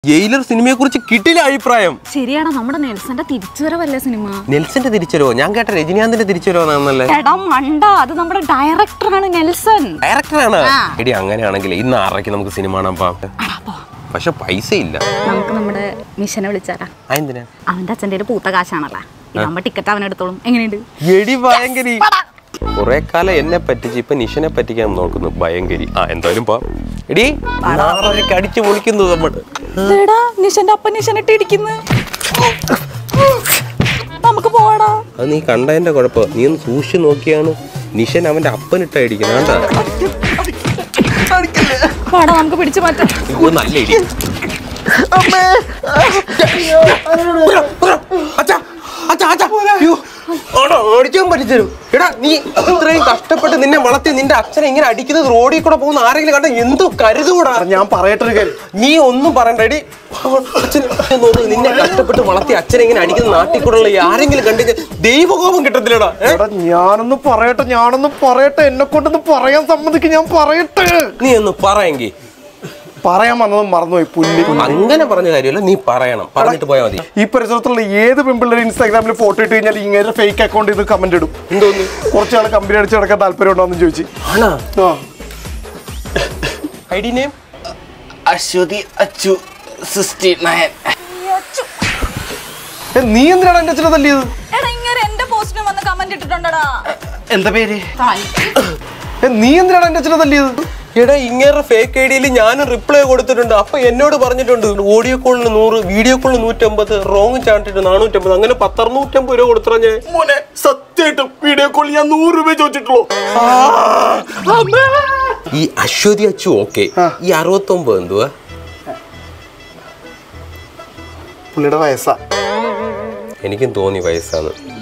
Jailer സിനിമയെ കുറിച്ച് കിട്ടില്ല അഭിപ്രായം ശരിയാടാ നമ്മുടെ നെൽസന്റെ തിരിച്ചുവരവല്ലേ സിനിമ നെൽസന്റെ തിരിച്ചുവരവോ ഞാൻ കേട്ട രജനീകാന്തിന്റെ തിരിച്ചുവരവെന്നല്ലേ എടാ മണ്ട അത് നമ്മുടെ ഡയറക്ടറാണ് നെൽസൺ ഡയറക്ടറാണ് ആ. എടി അങ്ങനെയാണെങ്കിൽ ഇന്ന് ആറരയ്ക്ക് നമുക്ക് സിനിമ കാണാൻ പോവാം എടാ, പോ. പക്ഷെ പൈസ ഇല്ല നമുക്ക് നമ്മുടെ മിഷനെ വിളിച്ചാലാ ആ എന്തിനാ അവന്റെ അച്ഛൻ്റെ കയ്യില് പൂത്ത കാശാണല്ലോ ഇതാകുമ്പോ ടിക്കറ്റ് അവൻ എടുത്തോളും എങ്ങനെയുണ്ട് എടി ഭയങ്കരി കുറെ കാലം എന്നെ പറ്റിച്ച് ഇപ്പൊ നിഷനെ പറ്റിക്കാൻ നോക്കുന്നു ഭയങ്കരി ആ എന്തായാലും പോ എടി ആറരയ്ക്ക് അടിച്ചു പൊളിക്കുന്നു നമ്മൾ എടാ നിഷന്റെ അപ്പൻ നിഷനിട്ട് ഇടിക്കുന്നു നമുക്ക് പോവാടാ അത് നീ കണ്ടതിന്റെ കുഴപ്പം നീ ഒന്ന് സൂക്ഷിച്ച് നോക്കിയാണ് നിഷൻ അവന്റെ അപ്പനിട്ട അടിക്കുന്നത് കണ്ടാ വാടാ നമുക്ക് പിടിച്ചു മാറ്റാം ഇത് നല്ല ഇടി അച്ഛാ, അച്ഛാ, അച്ഛാ. അയ്യോ. ആണോ, ഓടിക്കാൻ പറ്റിച്ചു എടാ നീ ഇത്രയും കഷ്ടപ്പെട്ട് നിന്നെ വളർത്തി നിന്റെ അച്ഛനെ ഇങ്ങനെ അടിക്കുന്നത് റോഡിൽ കൂടെ പോകുന്ന ആരെങ്കിലും കണ്ട എന്തോ കരുതുകൂടാ ഞാൻ പറയട്ടെ ഒരു കാര്യം നീ ഒന്നും പറയണ്ട എടി അച്ഛൻ നോക്ക് നിന്നെ കഷ്ടപ്പെട്ട് വളർത്തി അച്ഛനെ ഇങ്ങനെ അടിക്കുന്ന നാട്ടിൽ കൂടെ ഉള്ള ആരെങ്കിലും കണ്ടിട്ട് ദൈവകോപം കിട്ടത്തില്ലടാ ഏ? എടാ ഞാനൊന്ന് പറയട്ടെ ഞാനൊന്ന് പറയട്ടെ എന്നെ കൊണ്ടൊന്ന് പറയാൻ സമ്മതിക്ക് ഞാൻ പറയട്ടെ നീ ഒന്ന് പറയെങ്കി പറയാൻ വന്നത് മറന്നുപോയി പുല്ല് അങ്ങനെ പറഞ്ഞ കാര്യമല്ല നീ പറയണം പറഞ്ഞിട്ട് പോയാൽ മതി ഈ പരിസരത്തുള്ള ഏത് പെൺപിള്ളേരും ഇൻസ്റ്റാഗ്രാമിൽ ഫോട്ടോ ഇട്ട് കഴിഞ്ഞാൽ ഇങ്ങനെ ഫേക്ക് അക്കൗണ്ട് ഇത് കമന്റ് ഇടും എന്തോന്ന് കുറച്ച് ആൾ കമ്പനി അടിച്ച് കിടക്കാൻ താല്പര്യം ഉണ്ടോ എന്ന് ചോദിച്ചു ആണാ ആ I D name Aswathy Achu sixty nine ഏ, നീ എന്തിനാണ് എന്റെ അച്ഛനെ തല്ലിയത് എടാ ഇങ്ങനെ എന്റെ പോസ്റ്റിന് വന്ന് കമന്റ് ഇട്ടിട്ടുണ്ടടാ എന്താ പേര് ഏ, നീ എന്തിനാണ് എന്റെ അച്ഛനെ തല്ലിയത് എടാ ഇങ്ങനെ ഫേക്ക് ഐ ഡിയിൽ ഞാനും റിപ്ലൈ കൊടുത്തിട്ടുണ്ട് അപ്പൊ എന്നോട് പറഞ്ഞിട്ടുണ്ട് ഓഡിയോ കോളിന് നൂറ് വീഡിയോ കോളിന് നൂറ്റമ്പത് റോങ് ചാണ്ടിട്ട് നാനൂറ്റമ്പത് അങ്ങനെ പത്തറുന്നൂറ്റമ്പത് രൂപ കൊടുത്തറ ഞാൻ മോനെ സത്യമായിട്ടും വീഡിയോ കോൾ ഞാൻ നൂറ് രൂപ ചോദിച്ചിട്ടുള്ളൂ ഈ അശ്വതി അച്ചു ഓക്കെ ഈ അറുപത്തൊമ്പത് എന്തുവാ പുള്ളിയുടെ വയസ്സാ എനിക്കും തോന്നി വയസ്സാണ്